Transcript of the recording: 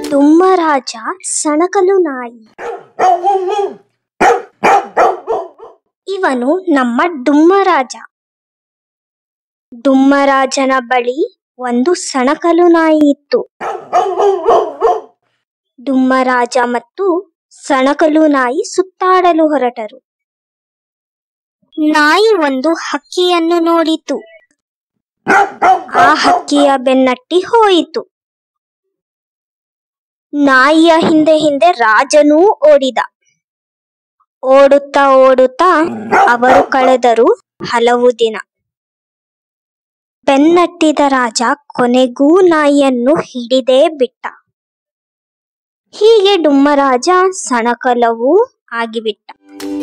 ಡುಮ್ಮರಾಜ ಸಣಕಲು ನಾಯಿ ಇವನು ನಮ್ಮ ಡುಮ್ಮರಾಜ ಡುಮ್ಮರಾಜನ ಬಳಿ ಒಂದು ಸಣಕಲು ನಾಯಿ ಇತ್ತು ಡುಮ್ಮರಾಜ ಮತ್ತು ಸಣಕಲು ನಾಯಿ ಸುತ್ತಾಡಲು ಹೊರಟರು ನಾಯಿ ಒಂದು ಹಕ್ಕಿಯನ್ನು ನೋಡಿತು ಆ ಹಕ್ಕಿಯ ಬೆನ್ನಟ್ಟಿ ಹೋಯಿತು ನಾಯಿಯ ಹಿಂದೆ ಹಿಂದೆ ರಾಜನೂ ಓಡಿದ ಓಡುತ್ತಾ ಓಡುತ್ತಾ ಅವರು ಕಳೆದರು ಹಲವು ದಿನ ಬೆನ್ನಟ್ಟಿದ ರಾಜ ಕೊನೆಗೂ ನಾಯಿಯನ್ನು ಹಿಡಿದೇ ಬಿಟ್ಟ ಹೀಗೆ ಡುಮ್ಮರಾಜ ಸಣಕಲವೂ ಆಗಿಬಿಟ್ಟ